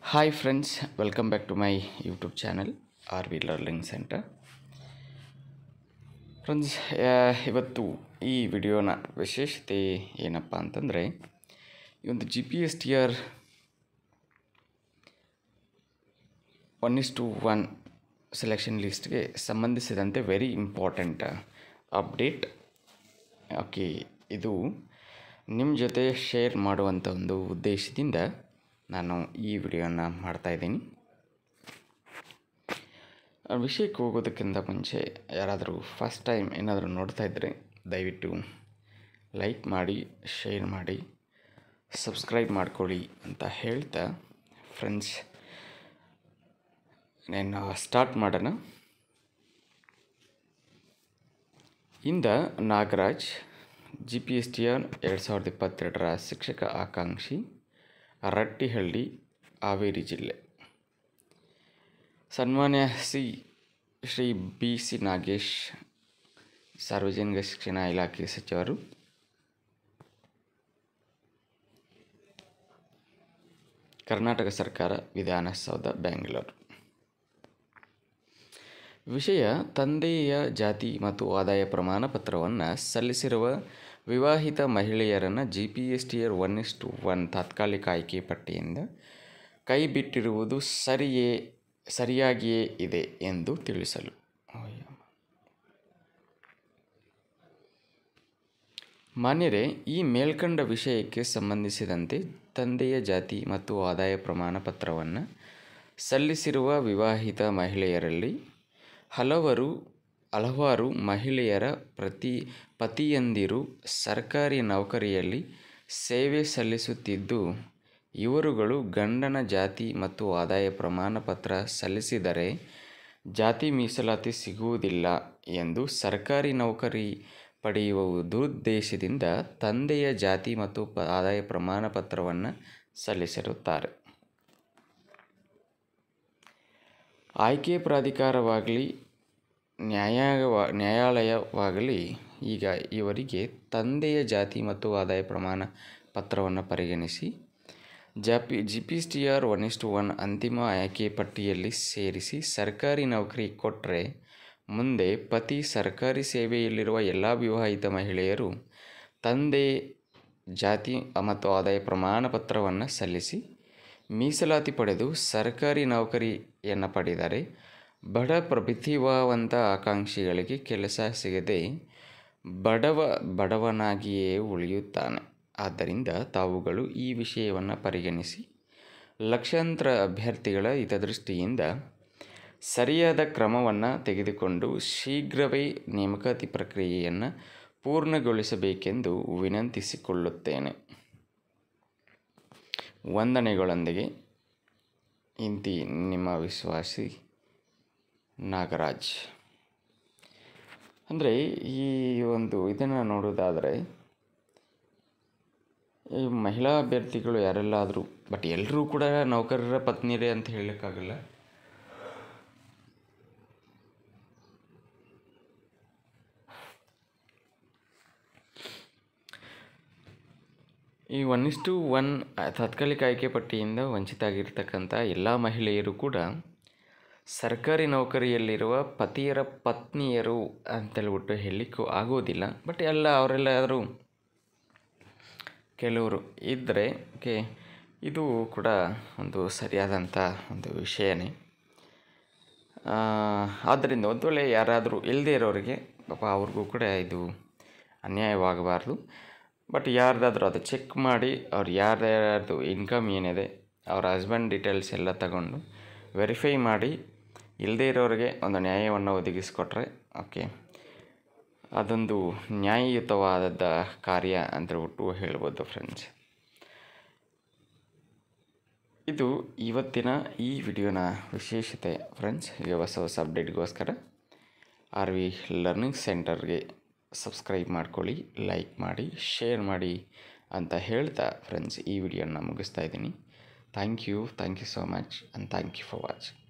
hi friends welcome back to my YouTube channel R V learning centre friends ಇವತ್ತು ಈ ವಿಡಿಯೋನ ವಿಶೇಷತೆ ಏನಪ್ಪ ಅಂತಂದರೆ ಈ ಒಂದು G P S T R one is to one selection ಲಿಸ್ಟ್ಗೆ ಸಂಬಂಧಿಸಿದಂತೆ ವೆರಿ ಇಂಪಾರ್ಟೆಂಟ್ ಅಪ್ಡೇಟ್ ಓಕೆ ಇದು ನಿಮ್ಮ ಜೊತೆ ಶೇರ್ ಮಾಡುವಂಥ ಒಂದು ಉದ್ದೇಶದಿಂದ ನಾನು ಈ ವಿಡಿಯೋನ ಮಾಡ್ತಾಯಿದ್ದೀನಿ ವಿಷಯಕ್ಕೆ ಹೋಗೋದಕ್ಕಿಂತ ಮುಂಚೆ ಯಾರಾದರೂ ಫಸ್ಟ್ ಟೈಮ್ ಏನಾದರೂ ನೋಡ್ತಾ ಇದ್ದರೆ ದಯವಿಟ್ಟು ಲೈಕ್ ಮಾಡಿ ಶೇರ್ ಮಾಡಿ ಸಬ್ಸ್ಕ್ರೈಬ್ ಮಾಡ್ಕೊಳ್ಳಿ ಅಂತ ಹೇಳ್ತಾ ಫ್ರೆಂಡ್ಸ್ ನಾನು ಸ್ಟಾರ್ಟ್ ಮಾಡೋಣ ಇಂದ Nagaraj G P S T R ಎರಡು ಸಾವಿರದ ಇಪ್ಪತ್ತೆರಡರ ಶಿಕ್ಷಕ ಆಕಾಂಕ್ಷಿ ರಟ್ಟಿಹಳ್ಳಿ ಹಾವೇರಿ ಜಿಲ್ಲೆ ಸನ್ಮಾನ್ಯ C Shri B C Nagesh ಸಾರ್ವಜನಿಕ ಶಿಕ್ಷಣ ಇಲಾಖೆ ಸಚಿವರು ಕರ್ನಾಟಕ ಸರ್ಕಾರ ವಿಧಾನಸೌಧ ಬೆಂಗಳೂರು ವಿಷಯ ತಂದೆಯ ಜಾತಿ ಮತ್ತು ಆದಾಯ ಪ್ರಮಾಣ ಪತ್ರವನ್ನು ಸಲ್ಲಿಸಿರುವ ವಿವಾಹಿತ ಮಹಿಳೆಯರನ್ನು G P S T R one is to one ತಾತ್ಕಾಲಿಕ ಆಯ್ಕೆ ಪಟ್ಟಿಯಿಂದ ಕೈ ಬಿಟ್ಟಿರುವುದು ಸರಿಯೇ ಸರಿಯಾಗಿಯೇ ಇದೆ ಎಂದು ತಿಳಿಸಲು ಮಾನ್ಯರೇ ಈ ಮೇಲ್ಕಂಡ ವಿಷಯಕ್ಕೆ ಸಂಬಂಧಿಸಿದಂತೆ ತಂದೆಯ ಜಾತಿ ಮತ್ತು ಆದಾಯ ಪ್ರಮಾಣ ಪತ್ರವನ್ನು ಸಲ್ಲಿಸಿರುವ ವಿವಾಹಿತ ಮಹಿಳೆಯರಲ್ಲಿ ಹಲವರು ಹಲವಾರು ಮಹಿಳೆಯರ ಪ್ರತಿ ಪತಿಯಂದಿರು ಸರ್ಕಾರಿ ನೌಕರಿಯಲ್ಲಿ ಸೇವೆ ಸಲ್ಲಿಸುತ್ತಿದ್ದು ಇವರುಗಳು ಗಂಡನ ಜಾತಿ ಮತ್ತು ಆದಾಯ ಪ್ರಮಾಣ ಪತ್ರ ಸಲ್ಲಿಸಿದರೆ ಜಾತಿ ಮೀಸಲಾತಿ ಸಿಗುವುದಿಲ್ಲ ಎಂದು ಸರ್ಕಾರಿ ನೌಕರಿ ಪಡೆಯುವ ದುರುದ್ದೇಶದಿಂದ ತಂದೆಯ ಜಾತಿ ಮತ್ತು ಪ ಆದಾಯ ಪ್ರಮಾಣ ಪತ್ರವನ್ನು ಸಲ್ಲಿಸಿರುತ್ತಾರೆ ಆಯ್ಕೆ ಪ್ರಾಧಿಕಾರವಾಗಲಿ ನ್ಯಾಯವ ನ್ಯಾಯಾಲಯವಾಗಲಿ ಈಗ ಇವರಿಗೆ ತಂದೆಯ ಜಾತಿ ಮತ್ತು ಆದಾಯ ಪ್ರಮಾಣ ಪತ್ರವನ್ನು ಪರಿಗಣಿಸಿ ಜಾಪಿ G P T R one is to one ಅಂತಿಮ ಆಯ್ಕೆ ಪಟ್ಟಿಯಲ್ಲಿ ಸೇರಿಸಿ ಸರ್ಕಾರಿ ನೌಕರಿ ಕೊಟ್ಟರೆ ಮುಂದೆ ಪತಿ ಸರ್ಕಾರಿ ಸೇವೆಯಲ್ಲಿರುವ ಎಲ್ಲ ವಿವಾಹಿತ ಮಹಿಳೆಯರು ತಂದೆ ಜಾತಿ ಮತ್ತು ಆದಾಯ ಪ್ರಮಾಣ ಪತ್ರವನ್ನು ಸಲ್ಲಿಸಿ ಮೀಸಲಾತಿ ಪಡೆದು ಸರ್ಕಾರಿ ನೌಕರಿಯನ್ನು ಪಡೆದರೆ ಬಡ ಪ್ರತಿಭಾವಂತ ಆಕಾಂಕ್ಷಿಗಳಿಗೆ ಕೆಲಸ ಸಿಗದೆ ಬಡವ ಬಡವನಾಗಿಯೇ ಉಳಿಯುತ್ತಾನೆ ಆದ್ದರಿಂದ ತಾವುಗಳು ಈ ವಿಷಯವನ್ನು ಪರಿಗಣಿಸಿ ಲಕ್ಷಾಂತರ ಅಭ್ಯರ್ಥಿಗಳ ಹಿತದೃಷ್ಟಿಯಿಂದ ಸರಿಯಾದ ಕ್ರಮವನ್ನು ತೆಗೆದುಕೊಂಡು ಶೀಘ್ರವೇ ನೇಮಕಾತಿ ಪ್ರಕ್ರಿಯೆಯನ್ನು ಪೂರ್ಣಗೊಳಿಸಬೇಕೆಂದು ವಿನಂತಿಸಿಕೊಳ್ಳುತ್ತೇನೆ ವಂದನೆಗಳೊಂದಿಗೆ ಇಂತಿ ನಿಮ್ಮ ವಿಶ್ವಾಸಿ ನಾಗರಾಜ್ ಅಂದರೆ ಈ ಒಂದು ಇದನ್ನು ನೋಡೋದಾದರೆ ಈ ಮಹಿಳಾ ಅಭ್ಯರ್ಥಿಗಳು ಯಾರೆಲ್ಲ ಆದರೂ ಬಟ್ ಎಲ್ಲರೂ ಕೂಡ ನೌಕರರ ಪತ್ನಿಯರೇ ಅಂತ ಹೇಳೋಕ್ಕಾಗಲ್ಲ ಈ ಒನ್ ಇಸ್ ಟು ಒನ್ ತಾತ್ಕಾಲಿಕ ಆಯ್ಕೆ ಪಟ್ಟಿಯಿಂದ ವಂಚಿತ ಆಗಿರ್ತಕ್ಕಂಥ ಎಲ್ಲ ಮಹಿಳೆಯರು ಕೂಡ ಸರ್ಕಾರಿ ನೌಕರಿಯಲ್ಲಿರುವ ಪತಿಯರ ಪತ್ನಿಯರು ಅಂತೇಳ್ಬಿಟ್ಟು ಹೇಳಲಿಕ್ಕೂ ಆಗೋದಿಲ್ಲ ಬಟ್ ಎಲ್ಲ ಅವರೆಲ್ಲ ಆದರೂ ಕೆಲವರು ಇದ್ದರೆ ಓಕೆ ಇದು ಕೂಡ ಒಂದು ಸರಿಯಾದಂಥ ಒಂದು ವಿಷಯನೇ ಆದ್ದರಿಂದ ಒಂದು ವೇಳೆ ಯಾರಾದರೂ ಇಲ್ಲದೇ ಇರೋರಿಗೆ ಪಾಪ ಅವ್ರಿಗೂ ಕೂಡ ಇದು ಅನ್ಯಾಯವಾಗಬಾರ್ದು ಬಟ್ ಯಾರ್ದಾದ್ರೂ ಅದು ಚೆಕ್ ಮಾಡಿ ಅವ್ರು ಯಾರ್ಯಾರ್ದು ಇನ್ಕಮ್ ಏನಿದೆ ಅವ್ರ ಹಸ್ಬೆಂಡ್ ಡೀಟೇಲ್ಸ್ ಎಲ್ಲ ತಗೊಂಡು ವೆರಿಫೈ ಮಾಡಿ ಇಲ್ಲದೇ ಇರೋರಿಗೆ ಒಂದು ನ್ಯಾಯವನ್ನು ಒದಗಿಸಿಕೊಟ್ರೆ ಓಕೆ ಅದೊಂದು ನ್ಯಾಯಯುತವಾದ ಕಾರ್ಯ ಅಂತೇಳ್ಬಿಟ್ಟು ಹೇಳ್ಬೋದು ಫ್ರೆಂಡ್ಸ್ ಇದು ಇವತ್ತಿನ ಈ ವಿಡಿಯೋನ ವಿಶೇಷತೆ ಫ್ರೆಂಡ್ಸ್ ಈಗ ಹೊಸ ಹೊಸ ಅಪ್ಡೇಟ್ಗೋಸ್ಕರ ಆರ್ ವಿ ಲರ್ನಿಂಗ್ ಸೆಂಟರ್ಗೆ ಸಬ್ಸ್ಕ್ರೈಬ್ ಮಾಡ್ಕೊಳ್ಳಿ ಲೈಕ್ ಮಾಡಿ ಶೇರ್ ಮಾಡಿ ಅಂತ ಹೇಳ್ತಾ ಫ್ರೆಂಡ್ಸ್ ಈ ವಿಡಿಯೋನ ಮುಗಿಸ್ತಾ ಇದ್ದೀನಿ thank you thank you so much and thank you for watching